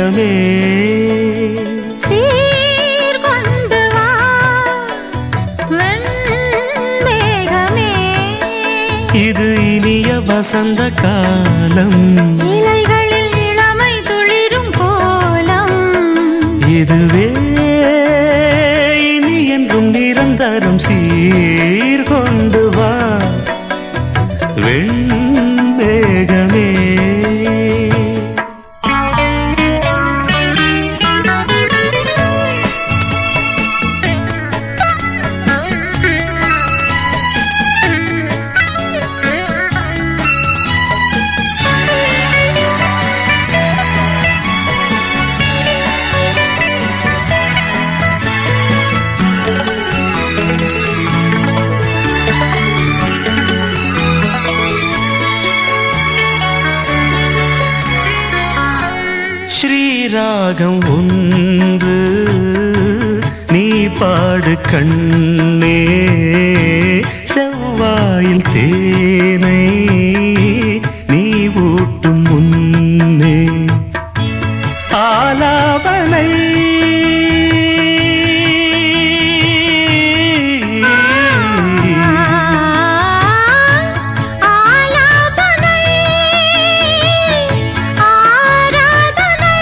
மேகமே சீர்கொண்டு வா வெண்மேகமே இது இனிய வசந்த காலம் இலைகளில் இளமை துளிரும் கோலம் இதுவே இனி என்றும் நிரந்தரம் சீர்கொண்டு வா வெண்மேகமே ஸ்ரீராகம் ஒன்று நீ பாடு கண்ணே செவ்வாயில் தேனை நீ ஊட்டும் முன்னே ஆலாபனை ஆலாபனை ஆராதனை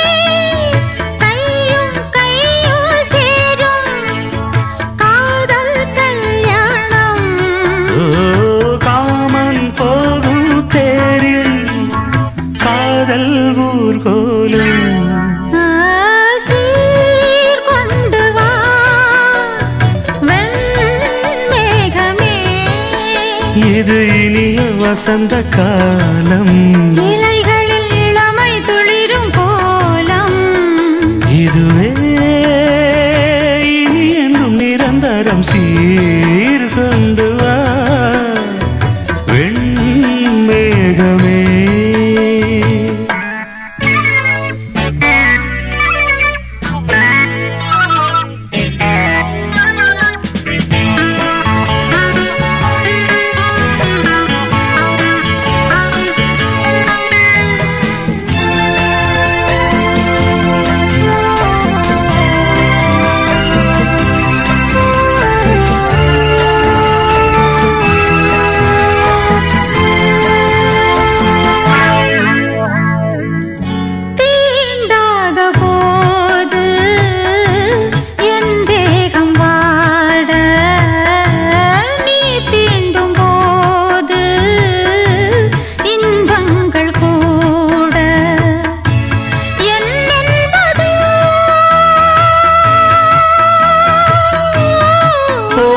கையும் கையும் சேரும் காதல் கல்யாணம் ஓ, காமன் போகும் தேரில் காதல் ஊர்கோலும் சீர்கொண்டு வா வெண்மேகமே இது இனிய வசந்த காலம் இலைகளில் இளமை துளிரும் கோலம் இதுவே இனி என்றும் நிரந்தரம் சீர்கொண்டு வா வெண்மேகமே தீண்டாத போது என் தேகம் வாட நீ தீண்டும் போது இன்பங்கள் கூட என்னென்பதோ ஓ,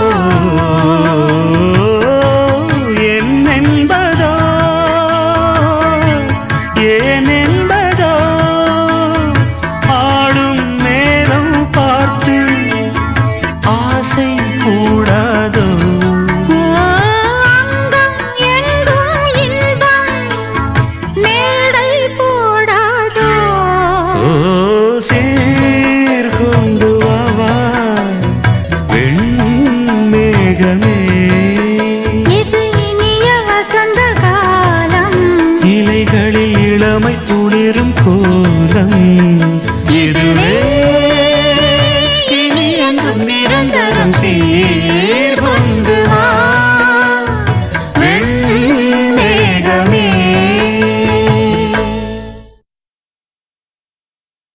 என்னென்பதோ ஏனென்பதோ ஆடும் நேரம் பார்த்து ஆசை கூடாதோ அங்கம் எங்கும் இன்பம் மேடை போடாதோ ஓ சீர்கொண்டு வாவா வெண்மேகமே இது இனிய வசந்த காலம் இலைகளில் இளமை துளிரும் கோலம்